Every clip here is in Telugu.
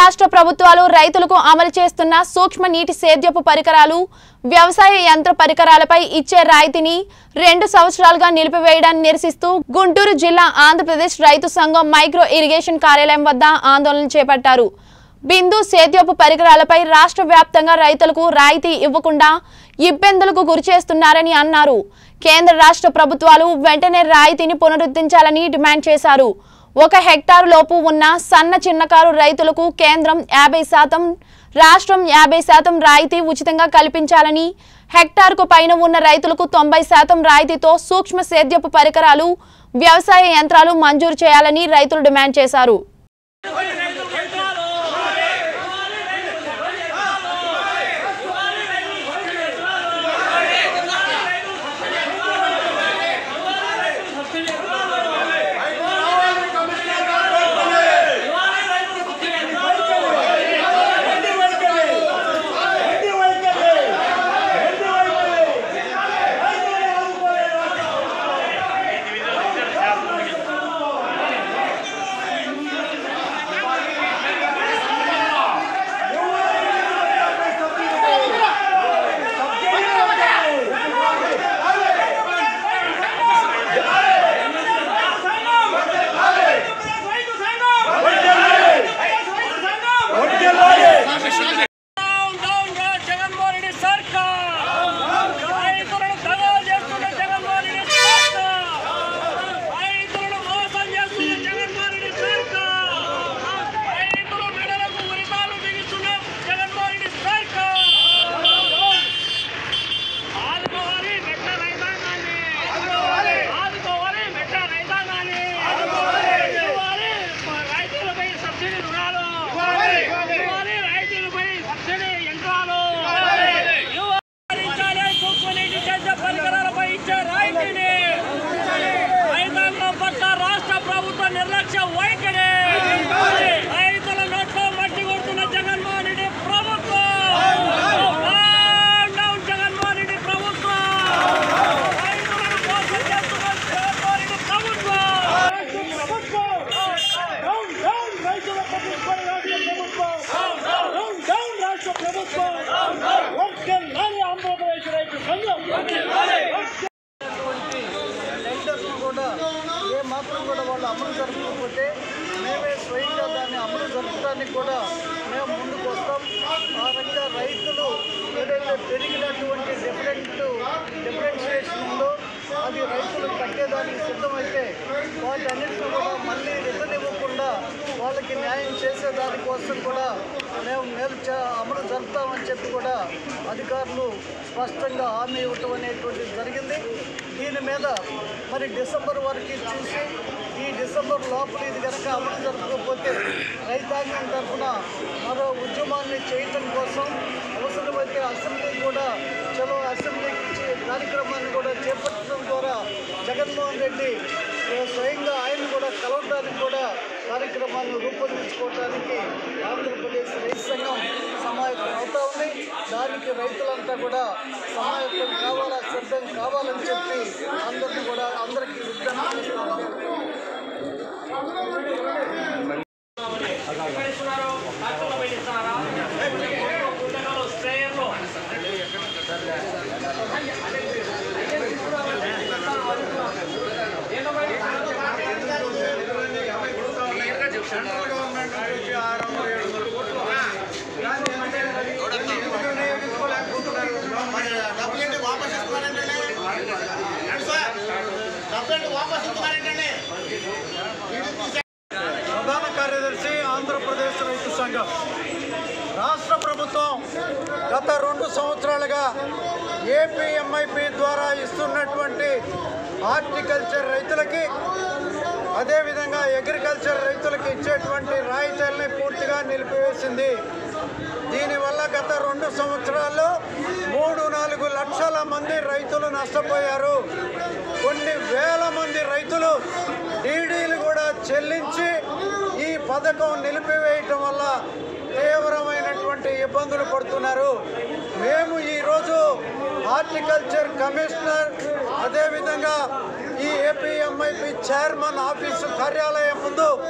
రాష్ట్ర ప్రభుత్వాలు రైతులకు అమలు చేస్తున్న సూక్ష్మ నీటి సేద్యపు పరికరాలు వ్యవసాయ యంత్ర పరికరాలపై ఇచ్చే రాయితీని రెండు సంవత్సరాలుగా నిలిపివేయడాన్ని నిరసిస్తూ గుంటూరు జిల్లా ఆంధ్రప్రదేశ్ రైతు సంఘం మైక్రో ఇరిగేషన్ కార్యాలయం వద్ద ఆందోళన చేపట్టారు బిందు సేద్యపు పరికరాలపై రాష్ట్ర వ్యాప్తంగా రైతులకు రాయితీ ఇవ్వకుండా ఇబ్బందులకు గురిచేస్తున్నారని అన్నారు కేంద్ర రాష్ట్ర ప్రభుత్వాలు వెంటనే రాయితీని పునరుద్ధరించాలని డిమాండ్ చేశారు ఒక హెక్టారు లోపు ఉన్న సన్న చిన్నకారు రైతులకు కేంద్రం యాభై శాతం రాష్ట్రం యాభై శాతం రాయితీ ఉచితంగా కల్పించాలని హెక్టార్కు పైన ఉన్న రైతులకు తొంభై శాతం రాయితీతో సూక్ష్మ సేద్యపు పరికరాలు వ్యవసాయ యంత్రాలు మంజూరు చేయాలని రైతులు డిమాండ్ చేశారు డౌన్ డౌన్ గా జగన్మోహన్ రెడ్డి సర్కార్ రైతులను దగా చేస్తున్న జగన్మోహన్ రెడ్డి సర్కార్ రైతులను మోసం చేస్తున్న జగన్మోహన్ రెడ్డి సర్కార్ రైతుల మెడలకు ఉరితాలు బిగిస్తున్న జగన్మోహన్ రెడ్డి సర్కార్ ఆదుకోవాలి మెట్ట రైతాంగాన్ని ఆదుకోవాలి మెట్ట రైతాంగాన్ని ఆదుకోవాలి రైతులపై సబ్సిడీ రుణాలు ఇవ్వాలి రైతులపై సబ్సిడీ యంత్రాలు ఇవ్వాలి సూక్ష్మ నీటి సేద్య పరికరాలపై ఇచ్చే రాయితీని రైతాంగం పట్ల రాష్ట్ర ప్రభుత్వ నిర్లక్ష్య వైఖరి రైతుల నోట్లో మట్టి కొడుతున్న జగన్మోహన్ రెడ్డి ప్రభుత్వం డౌన్ డౌన్ జగన్మోహన్ రెడ్డి ప్రభుత్వం రైతులను మోసం చేస్తున్న జగన్మోహన్ రెడ్డి ప్రభుత్వం డౌన్ డౌన్ రైతుల ప్రభుత్వం రాష్ట్ర ప్రభుత్వం డౌన్ డౌన్ రాష్ట్ర ప్రభుత్వం వర్గల్లాలి ఆంధ్రప్రదేశ్ రైతు సంఘం టెండర్లు కూడా ఏ మాత్రం కూడా వాళ్ళు అమలు జరపకపోతే మేమే స్వయంగా దాన్ని అమలు జరపడానికి కూడా మేము ముందుకు వస్తాం ఆ రకంగా రైతులు ఏదైతే పెరిగినటువంటి డిఫరెంట్ డిఫరెన్షియేషన్ ఉందో అది రైతులు కట్టేదానికి సిద్ధమైతే వాటన్నిటిని కూడా మళ్ళీ రిటర్న్ ఇవ్వకుండా వాళ్ళకి న్యాయం చేసేదానికోసం కూడా మేము మేలు చే- అమలు జరుపుతామని చెప్పి కూడా అధికారులు స్పష్టంగా హామీ ఇవ్వటం అనేటువంటిది జరిగింది దీని మీద మరి డిసెంబర్ వరకు చూసి ఈ డిసెంబర్ లోపల ఇది కనుక అమలు జరపకపోతే రైతాంగం తరఫున మరో ఉద్యమాన్ని చేయటం కోసం అవసరమైతే అసెంబ్లీ కూడా చలో అసెంబ్లీకి ఇచ్చే కార్యక్రమాన్ని కూడా చేపట్టడం ద్వారా జగన్మోహన్ రెడ్డి ఏ, స్వయంగా ఆయన కూడా కలవడానికి కూడా కార్యక్రమాన్ని రూపొందించుకోవడానికి ఆంధ్రప్రదేశ్ రైతు సంఘం సమాయత్తం అవుతా ఉంది దానికి రైతులంతా కూడా సమాయత్తం కావాలా సిద్ధం కావాలని చెప్పి అందరినీ కూడా అందరికీ విజ్ఞప్తి చేస్తున్నాం ఇస్తున్నారు ట్రాక్టర్లు పైన ఇస్తున్నారా పుస్తకాలు స్ప్రేయర్లు ప్రధాన కార్యదర్శి ఆంధ్రప్రదేశ్ రైతు సంఘం రాష్ట్ర ప్రభుత్వం గత రెండు సంవత్సరాలుగా ఏపీఎంఐపి ద్వారా ఇస్తున్నటువంటి హార్టికల్చర్ రైతులకి అదేవిధంగా అగ్రికల్చర్ రైతులకి ఇచ్చేటువంటి రాయితీలని పూర్తిగా నిలిపివేసింది దీనివల్ల గత రెండు సంవత్సరాల్లో మూడు నాలుగు లక్షల మంది రైతులు నష్టపోయారు కొన్ని వేల మంది రైతులు డీడీలు కూడా చెల్లించి ఈ పథకం నిలిపివేయటం వల్ల తీవ్రమైనటువంటి ఇబ్బందులు పడుతున్నారు మేము ఈరోజు హార్టికల్చర్ కమిషనర్ అదేవిధంగా ఈ ఏపీఎంఐపి చైర్మన్ ఆఫీసు కార్యాలయం ముందు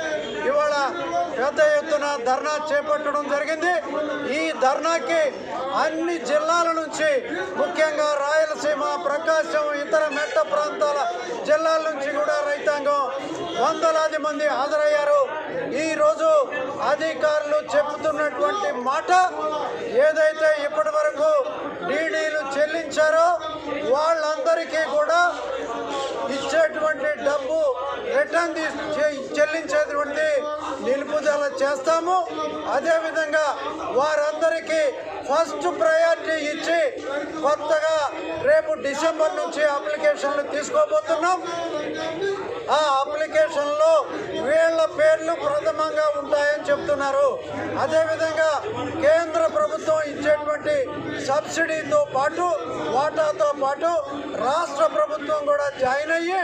ఇవాళ పెద్ద ఎత్తున ధర్నా చేపట్టడం జరిగింది ఈ ధర్నాకి అన్ని జిల్లాల నుంచి ముఖ్యంగా రాయలసీమ ప్రకాశం ఇతర మెట్ట ప్రాంతాల జిల్లాల నుంచి కూడా రైతాంగం వందలాది మంది హాజరయ్యారు ఈరోజు అధికారులు చెబుతున్నటువంటి మాట ఏదైతే ఇప్పటి వరకు డీడీలు చెల్లించారో వాళ్ళందరికీ కూడా ఇచ్చేటువంటి డబ్బు రిటర్న్ తీసి చే- చెల్లించేటువంటి నిలుపుదల చేస్తాము అదేవిధంగా వారందరికీ ఫస్ట్ ప్రయారిటీ ఇచ్చి కొత్తగా రేపు డిసెంబర్ నుంచి అప్లికేషన్లు తీసుకోబోతున్నాం ఆ అప్లికేషన్లో వీళ్ళ పేర్లు ప్రథమంగా ఉంటాయని చెప్తున్నారు అదేవిధంగా కేంద్ర ప్రభుత్వం ఇచ్చేటువంటి సబ్సిడీతో పాటు వాటాతో పాటు రాష్ట్ర ప్రభుత్వం కూడా జాయిన్ అయ్యి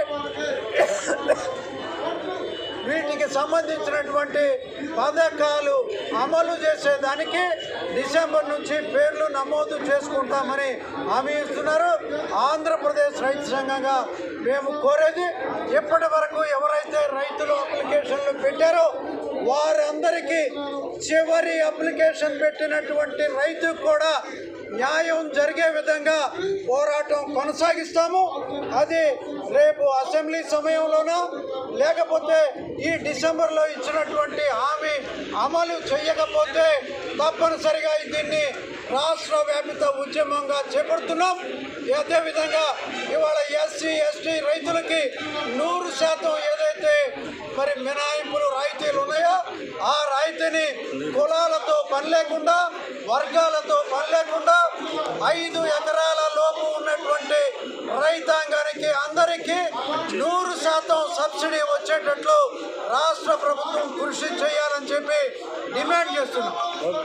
వీటికి సంబంధించినటువంటి పథకాలు అమలు చేసేదానికి డిసెంబర్ నుంచి పేర్లు నమోదు చేసుకుంటామని హామీ ఇస్తున్నారు ఆంధ్రప్రదేశ్ రైతు సంఘంగా మేము కోరేది ఇప్పటి వరకు ఎవరైతే రైతులు అప్లికేషన్లు పెట్టారో వారందరికీ చివరి అప్లికేషన్ పెట్టినటువంటి రైతుకు కూడా న్యాయం జరిగే విధంగా పోరాటం కొనసాగిస్తాము అది రేపు అసెంబ్లీ సమయంలోన లేకపోతే ఈ డిసెంబర్లో ఇచ్చినటువంటి హామీ అమలు చేయకపోతే తప్పనిసరిగా దీన్ని రాష్ట్ర వ్యాపిత ఉద్యమంగా చేపడుతున్నాం అదేవిధంగా ఇవాళ ఎస్సీ ఎస్టీ రైతులకి నూరు శాతం ఏదైతే మరి మినహాయింపులు రాయితీలు ఉన్నాయో ఆ రాయితీని కులాలతో పని లేకుండా వర్గాలతో పని లేకుండా ఐదు ఎకరాల లోపు ఉన్నటువంటి రైతాంగానికి అందరికీ నూరు శాతం సబ్సిడీ వచ్చేటట్లు రాష్ట్ర ప్రభుత్వం కృషి చేయాలని చెప్పి డిమాండ్ చేస్తున్నాం